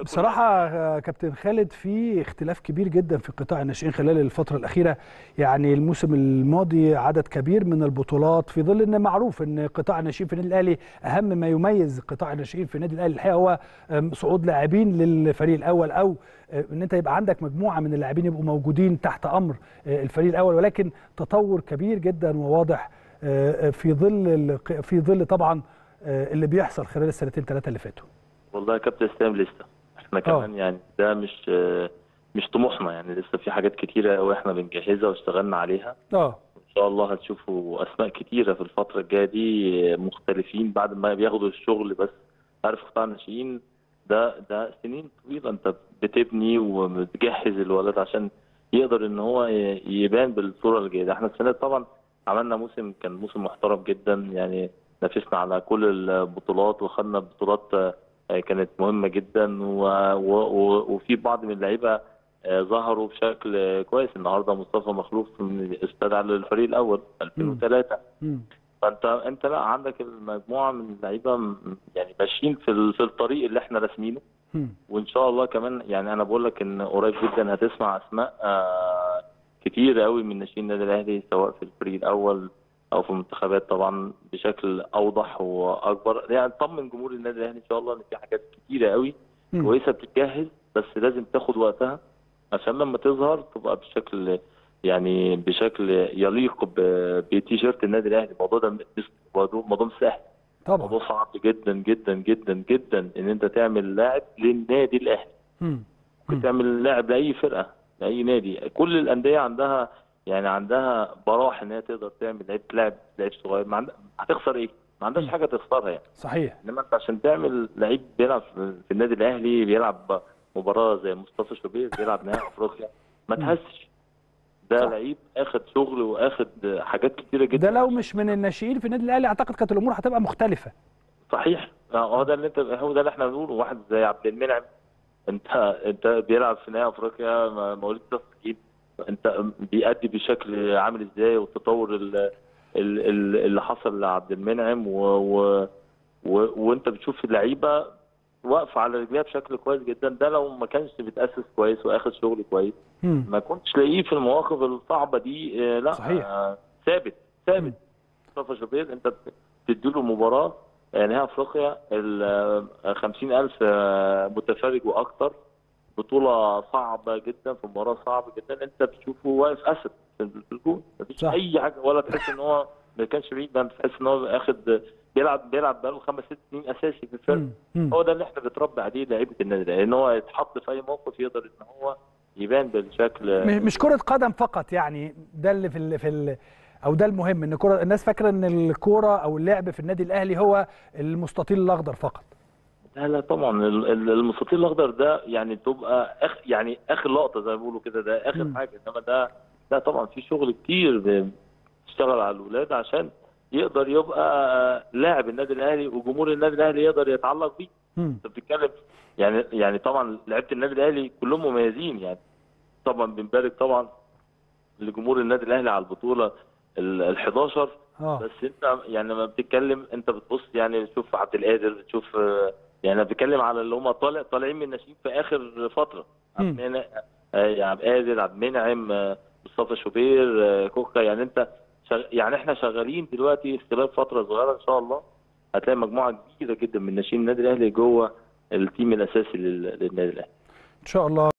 بصراحة آه، كابتن خالد في اختلاف كبير جدا في قطاع الناشئين خلال الفترة الأخيرة يعني الموسم الماضي عدد كبير من البطولات في ظل أن معروف أن قطاع الناشئين في النادي الأهلي أهم ما يميز قطاع الناشئين في النادي الأهلي الحقيقة هو آم، صعود لاعبين للفريق الأول أو آه، أن أنت يبقى عندك مجموعة من اللاعبين يبقوا موجودين تحت أمر آه، الفريق الأول ولكن تطور كبير جدا وواضح آه، آه، في ظل ال- في ظل طبعا آه، اللي بيحصل خلال السنتين ثلاثة اللي فاتوا والله يا كابتن اسلام لسه احنا كمان يعني ده مش آه، مش طموحنا يعني لسه في حاجات كتيره قوي احنا بنجهزها واشتغلنا عليها اه ان شاء الله هتشوفوا اسماء كتيره في الفتره الجايه دي مختلفين بعد ما بياخدوا الشغل بس عارف قطاع الناشئين ده ده سنين طويله انت بتبني وبتجهز الولد عشان يقدر ان هو ي- يبان بالصوره الجيده احنا السنه دي طبعا عملنا موسم كان موسم محترم جدا يعني نافسنا على كل البطولات وخدنا بطولات آه، كانت مهمه جدا و... و... و... وفي بعض من اللعيبه آه، ظهروا بشكل آه، كويس النهارده مصطفى مخلوف من استدعى للفريق الاول 2003 مم. فانت انت لا عندك المجموعه من اللعيبه م- يعني ماشيين في ال- في الطريق اللي احنا راسمينه مم. وان شاء الله كمان يعني انا بقول لك ان قريب جدا هتسمع اسماء آه، كتير قوي من ناشئين النادي الاهلي سواء في الفريق الاول او في المنتخبات طبعا بشكل اوضح واكبر يعني طمن جمهور النادي الاهلي ان شاء الله ان في حاجات كتيره قوي مم. كويسه بتتجهز بس لازم تاخد وقتها عشان لما تظهر تبقى بشكل يعني بشكل يليق ب- بتيشيرت النادي الاهلي الموضوع ده مش موضوع موضوع مش سهل طبعا موضوع صعب جدا جدا جدا جدا ان انت تعمل لاعب للنادي الاهلي مم. ممكن تعمل لاعب لاي فرقه لاي نادي كل الانديه عندها يعني عندها براح ان هي تقدر تعمل لعيب لاعب لعيب صغير ما عندها هتخسر ايه؟ ما عندهاش حاجه تخسرها يعني صحيح انما انت عشان تعمل لعيب بيلعب في في النادي الاهلي بيلعب مباراه زي مصطفى شوبير بيلعب نهائي افريقيا ما تهسش ده صح. لعيب اخد شغل واخد حاجات كتيره جدا ده لو مش من الناشئين في النادي الاهلي اعتقد كانت الامور هتبقى مختلفه صحيح هو ده اللي انت هو ده اللي احنا بنقوله واحد زي عبد المنعم انت انت بيلعب في نهائي افريقيا م- مواليد 93 انت بيأدي بشكل عامل ازاي والتطور ال- ال- ال- اللي حصل لعبد المنعم و و و وانت بتشوف اللعيبه واقفه على رجليها بشكل كويس جدا ده لو ما كانش بيتاسس كويس واخد شغل كويس مم. ما كنتش لاقيه في المواقف الصعبه دي آه، لا صحيح. آه، ثابت ثابت مصطفى شوبير انت بتديله مباراه آه، نهائي افريقيا ال 50000 متفرج واكثر بطوله صعبه جدا في مباراه صعبه جدا انت بتشوفه واقف اسد في في الجول مفيش صح. اي حاجه ولا تحس ان هو ما كانش بعيد ده انت تحس ان هو اخد بيلعب بيلعب بقاله خمس ست سنين اساسي في الفرقه مم. مم. هو ده اللي احنا بنتربى عليه لعيبه النادي الاهلي ان هو يتحط في اي موقف يقدر ان هو يبان بالشكل م- مش كره قدم فقط يعني ده اللي في ال في ال او ده المهم ان كره الناس فاكره ان الكوره او اللعب في النادي الاهلي هو المستطيل الاخضر فقط لا لا طبعا ال- ال- المستطيل الاخضر ده يعني تبقى أخ يعني اخر لقطه زي ما بيقولوا كده ده اخر مم. حاجه انما ده ده طبعا في شغل كتير بيشتغل على الاولاد عشان يقدر يبقى لاعب النادي الاهلي وجمهور النادي الاهلي يقدر يتعلق بيه مم. انت بتتكلم يعني يعني طبعا لعيبه النادي الاهلي كلهم مميزين يعني طبعا بنبارك طبعا لجمهور النادي الاهلي على البطوله ال 11 اه بس انت يعني لما بتتكلم انت بتبص يعني تشوف عبد القادر بتشوف آه، يعني انا بتكلم على اللي هم طالع طالعين من الناشئين في اخر فتره مم. عبد المنعم آه، عبد القادر عبد المنعم آه، مصطفى شوبير آه، كوكا يعني انت شغ... يعني احنا شغالين دلوقتي خلال فتره صغيره ان شاء الله هتلاقي مجموعه كبيره جدا من ناشئين النادي الاهلي جوه التيم الاساسي لل- للنادي الاهلي ان شاء الله